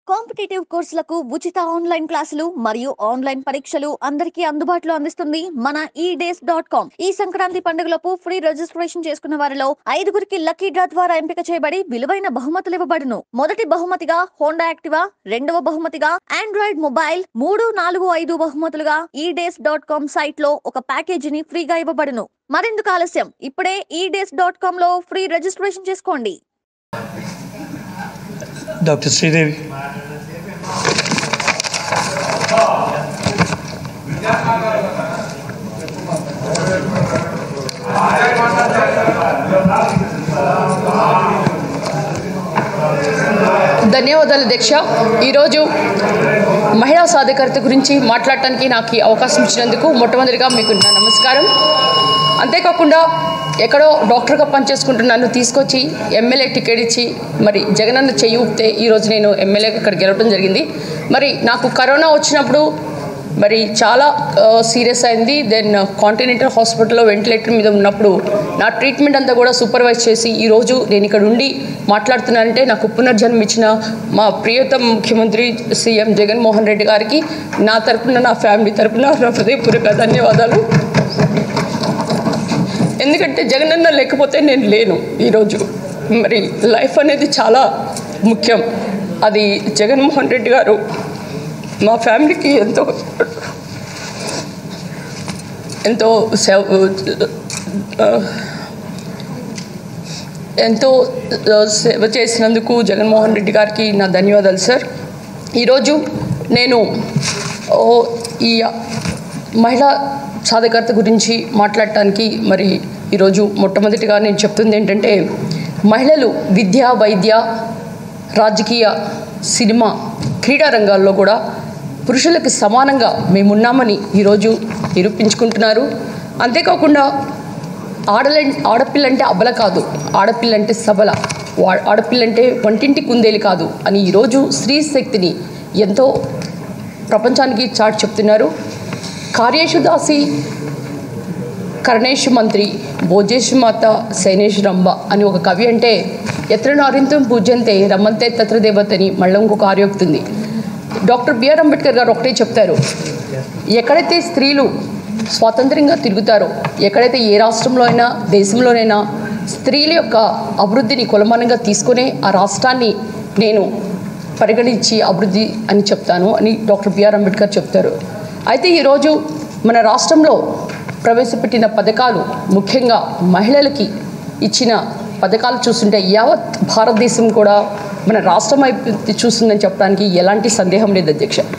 competitive కోర్సులకు ఉచిత online క్లాసులు మరియు ఆన్లైన్ పరీక్షలు అందరికీ అందుబాటులో అందిస్తుంది మన ఈ డేస్ డాట్ కామ్ ఈ సంక్రాంతి పండుగలకు ఫ్రీ రిజిస్ట్రేషన్ చేసుకున్న వారిలో ఐదుగురికి లక్కీ డ్రా ద్వారా ఎంపిక చేయబడి విలువైన బహుమతులు ఇవ్వబడును మొదటి బహుమతిగా హోండా యాక్టివా రెండవ బహుమతిగా ఆండ్రాయిడ్ మొబైల్ మూడు నాలుగు ఐదు బహుమతులుగా ఈ డేస్ డాట్ కామ్ సైట్ లో ఒక ప్యాకేజీని ఫ్రీగా ఇవ్వబడును మరెందుకు ఆలస్యం ఇప్పుడే ఈ డేస్ డాట్ కామ్ లో ఫ్రీ రిజిస్ట్రేషన్ చేసుకోండి డాక్టర్ శ్రీదేవి ధన్యవాదాలు దీక్ష ఈరోజు మహిళా సాధికారత గురించి మాట్లాడటానికి నాకు ఈ అవకాశం ఇచ్చినందుకు మొట్టమొదటిగా మీకు నా నమస్కారం అంతేకాకుండా ఎక్కడో డాక్టర్గా పనిచేసుకుంటున్న నన్ను తీసుకొచ్చి ఎమ్మెల్యే టికెట్ ఇచ్చి మరి జగనన్న చెయ్యి ఊపితే ఈరోజు నేను ఎమ్మెల్యేగా ఇక్కడ గెలవడం జరిగింది మరి నాకు కరోనా వచ్చినప్పుడు మరి చాలా సీరియస్ అయింది దెన్ కాంటినెంటల్ హాస్పిటల్లో వెంటిలేటర్ మీద ఉన్నప్పుడు నా ట్రీట్మెంట్ అంతా కూడా సూపర్వైజ్ చేసి ఈరోజు నేను ఇక్కడ ఉండి మాట్లాడుతున్నానంటే నాకు పునర్జన్మ ఇచ్చిన మా ప్రియతమ ముఖ్యమంత్రి సీఎం జగన్మోహన్ రెడ్డి గారికి నా తరపున నా ఫ్యామిలీ తరపున నా హృదయపూర్వక ధన్యవాదాలు ఎందుకంటే జగనన్న లేకపోతే నేను లేను ఈరోజు మరి లైఫ్ అనేది చాలా ముఖ్యం అది జగన్మోహన్ రెడ్డి గారు మా ఫ్యామిలీకి ఎంతో ఎంతో సేవ ఎంతో సేవ చేసినందుకు జగన్మోహన్ రెడ్డి గారికి నా ధన్యవాదాలు సార్ ఈరోజు నేను ఓ, ఈ మహిళా సాధికారత గురించి మాట్లాడటానికి మరి ఈరోజు మొట్టమొదటిగా నేను చెప్తుంది ఏంటంటే మహిళలు విద్య వైద్య రాజకీయ సినిమా క్రీడా రంగాల్లో కూడా పురుషులకు సమానంగా మేమున్నామని ఈరోజు నిరూపించుకుంటున్నారు అంతేకాకుండా ఆడల ఆడపిల్లంటే అబల కాదు ఆడపిల్లంటే సబల వా- ఆడపిల్లంటే వంటింటి కుందేలు కాదు అని ఈరోజు స్త్రీ శక్తిని ఎంతో ప్రపంచానికి చాటి చెప్తున్నారు కార్యేషు దాసి కర్ణేషు మంత్రి భోజేషు మాత శైనేషు రంభ అని ఒక కవి అంటే ఎత్ర నారింతం పూజ్యంతే రమ్మంతే తత్ర దేవతని మళ్ళీ ఇంకొక ఆర్యోక్తుంది డాక్టర్ బిఆర్ అంబేద్కర్ గారు ఒకటే చెప్తారు ఎక్కడైతే స్త్రీలు స్వాతంత్రంగా తిరుగుతారో ఎక్కడైతే ఏ రాష్ట్రంలో అయినా దేశంలోనైనా స్త్రీల యొక్క అభివృద్ధిని కొలమానంగా తీసుకునే ఆ రాష్ట్రాన్ని నేను పరిగణించి అభివృద్ధి అని చెప్తాను అని డాక్టర్ బిఆర్ అంబేద్కర్ చెప్తారు అయితే ఈరోజు మన రాష్ట్రంలో ప్రవేశపెట్టిన పథకాలు ముఖ్యంగా మహిళలకి ఇచ్చిన పథకాలు చూస్తుంటే యావత్ భారతదేశం కూడా మన రాష్ట్రం వైపు చూస్తుందని చెప్పడానికి ఎలాంటి సందేహం లేదు అధ్యక్ష